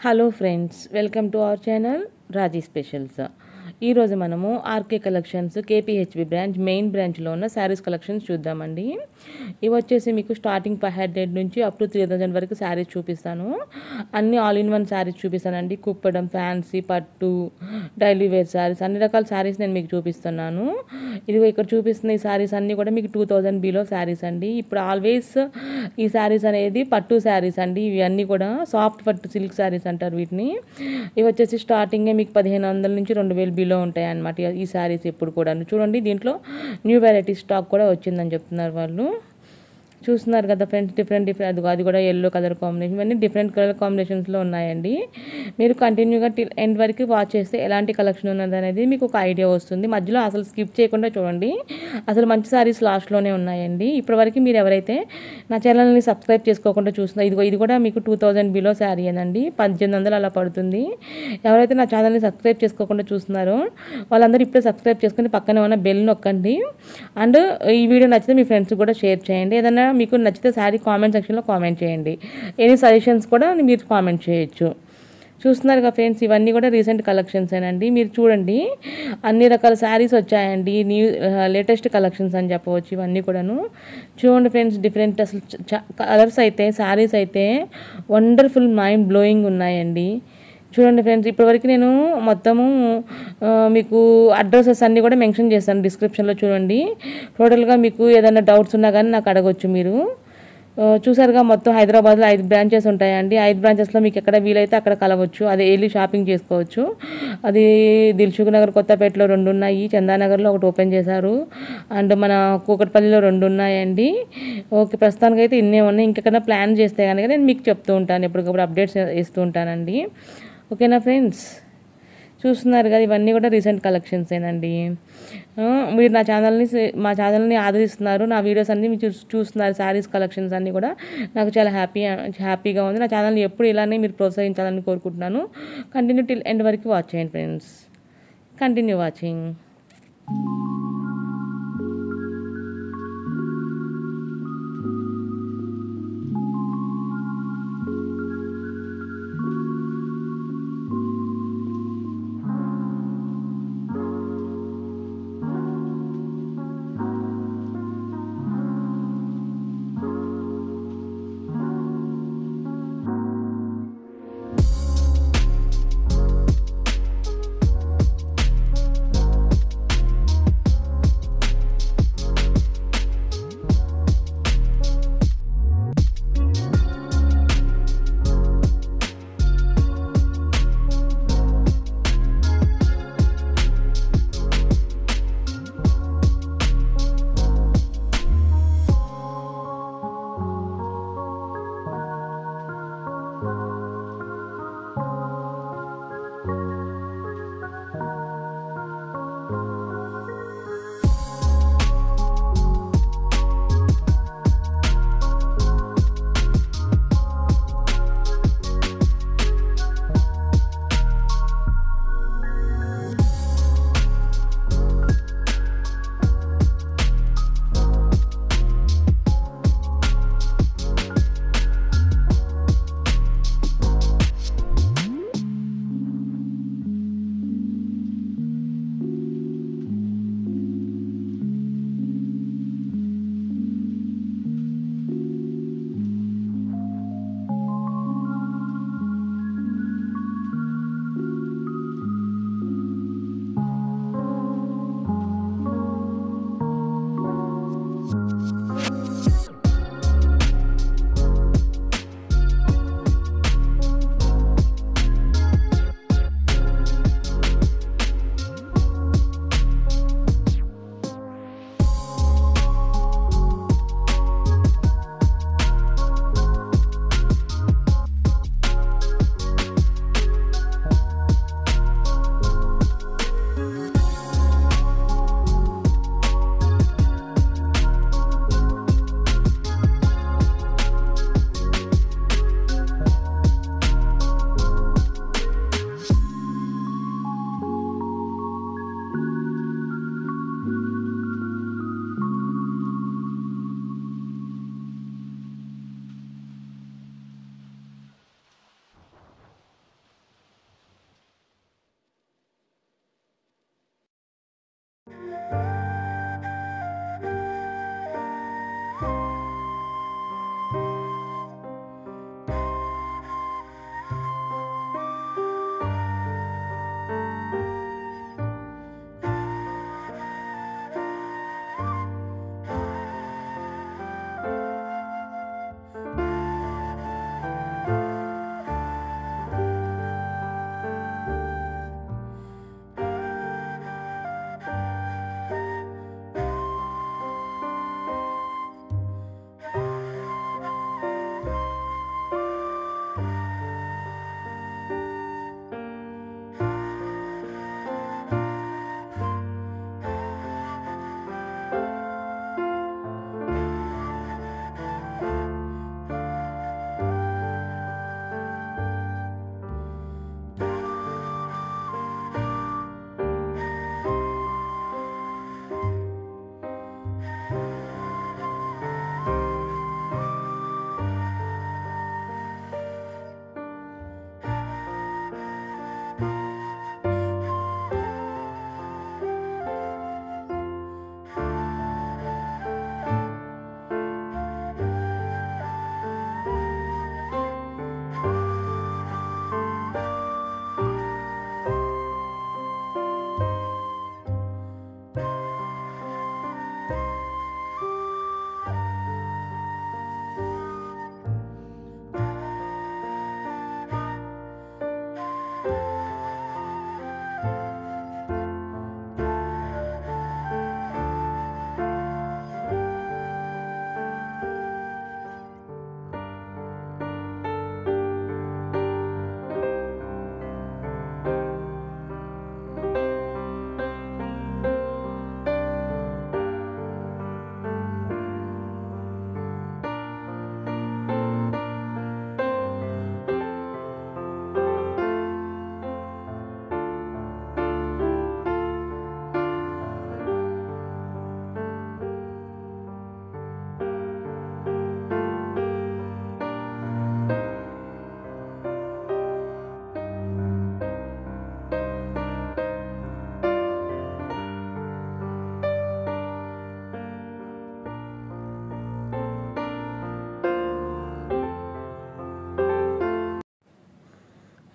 hello friends welcome to our channel Raji specials ఈరోజు మనము RK collections KPHB branch main బ్రాంచ్లో ఉన్న శారీస్ కలెక్షన్స్ చూద్దామండి ఇవి వచ్చేసి మీకు స్టార్టింగ్ ఫైవ్ హండ్రెడ్ నుంచి అప్ టు త్రీ థౌజండ్ వరకు శారీస్ చూపిస్తాను అన్ని ఆల్ ఇన్ వన్ శారీస్ చూపిస్తానండి కుప్పడం ఫ్యాన్సీ పట్టు డైలీ వేర్ శారీస్ అన్ని రకాల శారీస్ నేను మీకు చూపిస్తున్నాను ఇదిగో ఇక్కడ చూపిస్తున్న ఈ శారీస్ అన్నీ కూడా మీకు టూ థౌజండ్ బిలో శారీస్ అండి ఇప్పుడు ఆల్వేస్ ఈ శారీస్ అనేది పట్టు శారీస్ అండి ఇవి అన్నీ కూడా సాఫ్ట్ పట్టు సిల్క్ శారీస్ అంటారు వీటిని ఇవి వచ్చేసి స్టార్టింగే మీకు పదిహేను వందల నుంచి రెండు వేలు బిలో ఉంటాయి అన్నమాట ఈ శారీస్ ఎప్పుడు కూడా చూడండి దీంట్లో న్యూ వెరైటీ స్టాక్ కూడా వచ్చిందని చెప్తున్నారు వాళ్ళు చూస్తున్నారు కదా ఫ్రెండ్స్ డిఫరెంట్ డిఫరెంట్ అది అది కూడా ఎల్లో కలర్ కాంబినేషన్ ఇవన్నీ డిఫరెంట్ కలర్ కాంబినేషన్స్లో ఉన్నాయండి మీరు కంటిన్యూగా టిల్ ఎండ్ వరకు వాచ్ చేస్తే ఎలాంటి కలెక్షన్ ఉన్నది అనేది మీకు ఒక ఐడియా వస్తుంది మధ్యలో అసలు స్కిప్ చేయకుండా చూడండి అసలు మంచి సారీస్ లాస్ట్లోనే ఉన్నాయండి ఇప్పటివరకు మీరు ఎవరైతే నా ఛానల్ని సబ్స్క్రైబ్ చేసుకోకుండా చూస్తున్నారు ఇదిగో ఇది కూడా మీకు టూ థౌజండ్ బిలో శారీ అనండి పద్దెనిమిది వందలు అలా పడుతుంది ఎవరైతే నా ఛానల్ని సబ్స్క్రైబ్ చేసుకోకుండా చూస్తున్నారో వాళ్ళందరూ ఇప్పుడే సబ్స్క్రైబ్ చేసుకుని పక్కనే ఉన్న బెల్ నొక్కండి అండ్ ఈ వీడియో నచ్చితే మీ ఫ్రెండ్స్ కూడా షేర్ చేయండి ఏదైనా మీకు నచ్చితే శారీ కామెంట్ సెక్షన్లో కామెంట్ చేయండి ఎనీ సజెషన్స్ కూడా మీరు కామెంట్ చేయొచ్చు చూస్తున్నారు కదా ఫ్రెండ్స్ ఇవన్నీ కూడా రీసెంట్ కలెక్షన్స్ ఏనండి మీరు చూడండి అన్ని రకాల శారీస్ వచ్చాయండి న్యూ లేటెస్ట్ కలెక్షన్స్ అని చెప్పవచ్చు ఇవన్నీ కూడాను చూడండి ఫ్రెండ్స్ డిఫరెంట్ అసలు కలర్స్ అయితే శారీస్ అయితే వండర్ఫుల్ మైండ్ బ్లోయింగ్ ఉన్నాయండి చూడండి ఫ్రెండ్స్ ఇప్పటివరకు నేను మొత్తము మీకు అడ్రసెస్ అన్నీ కూడా మెన్షన్ చేస్తాను డిస్క్రిప్షన్లో చూడండి టోటల్గా మీకు ఏదైనా డౌట్స్ ఉన్నా కానీ నాకు అడగొచ్చు మీరు చూసారుగా మొత్తం హైదరాబాద్లో ఐదు బ్రాంచెస్ ఉంటాయండి ఐదు బ్రాంచెస్లో మీకు ఎక్కడ వీలైతే అక్కడ కలవచ్చు అదే వెళ్ళి షాపింగ్ చేసుకోవచ్చు అది దిల్సుఖ్ నగర్ కొత్తపేటలో రెండు ఉన్నాయి చందానగర్లో ఒకటి ఓపెన్ చేశారు అండ్ మన కూకట్పల్లిలో రెండు ఉన్నాయండి ఓకే ప్రస్తుతానికి అయితే ఇన్నే ఉన్నాయి ఇంకెక్కడ ప్లాన్ చేస్తే కనుక నేను మీకు చెప్తూ ఉంటాను ఎప్పటికప్పుడు అప్డేట్స్ ఇస్తూ ఉంటానండి ఓకేనా ఫ్రెండ్స్ చూస్తున్నారు కదా ఇవన్నీ కూడా రీసెంట్ కలెక్షన్స్ ఏనండి మీరు నా ఛానల్ని మా ఛానల్ని ఆదరిస్తున్నారు నా వీడియోస్ అన్నీ మీరు చూస్తున్నారు శారీస్ కలెక్షన్స్ అన్నీ కూడా నాకు చాలా హ్యాపీ హ్యాపీగా ఉంది నా ఛానల్ని ఎప్పుడు ఇలానే మీరు ప్రోత్సహించాలని కోరుకుంటున్నాను కంటిన్యూ టిల్ ఎండ్ వరకు వాచ్ చేయండి ఫ్రెండ్స్ కంటిన్యూ వాచింగ్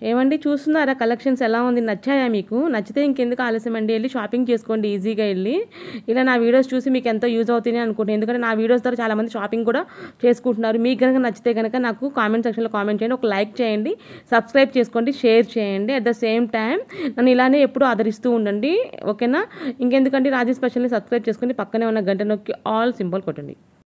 ఏమండి చూస్తున్నారా కలెక్షన్స్ ఎలా ఉంది నచ్చాయా మీకు నచ్చితే ఇంకెందుకు ఆలస్యం అండి వెళ్ళి షాపింగ్ చేసుకోండి ఈజీగా వెళ్ళి ఇలా నా వీడియోస్ చూసి మీకు ఎంతో యూజ్ అవుతుంది అనుకుంటున్నాను ఎందుకంటే నా వీడియోస్ ద్వారా చాలామంది షాపింగ్ కూడా చేసుకుంటున్నారు మీకు కనుక నచ్చితే కనుక నాకు కామెంట్ సెక్షన్లో కామెంట్ చేయండి ఒక లైక్ చేయండి సబ్స్క్రైబ్ చేసుకోండి షేర్ చేయండి అట్ ద సేమ్ టైం నన్ను ఇలానే ఎప్పుడూ ఆదరిస్తూ ఉండండి ఓకేనా ఇంకెందుకంటే రాజీ స్పెషల్ని సబ్స్క్రైబ్ చేసుకుని పక్కనే ఉన్న గంట నొక్కి ఆల్ సింబల్ కొట్టండి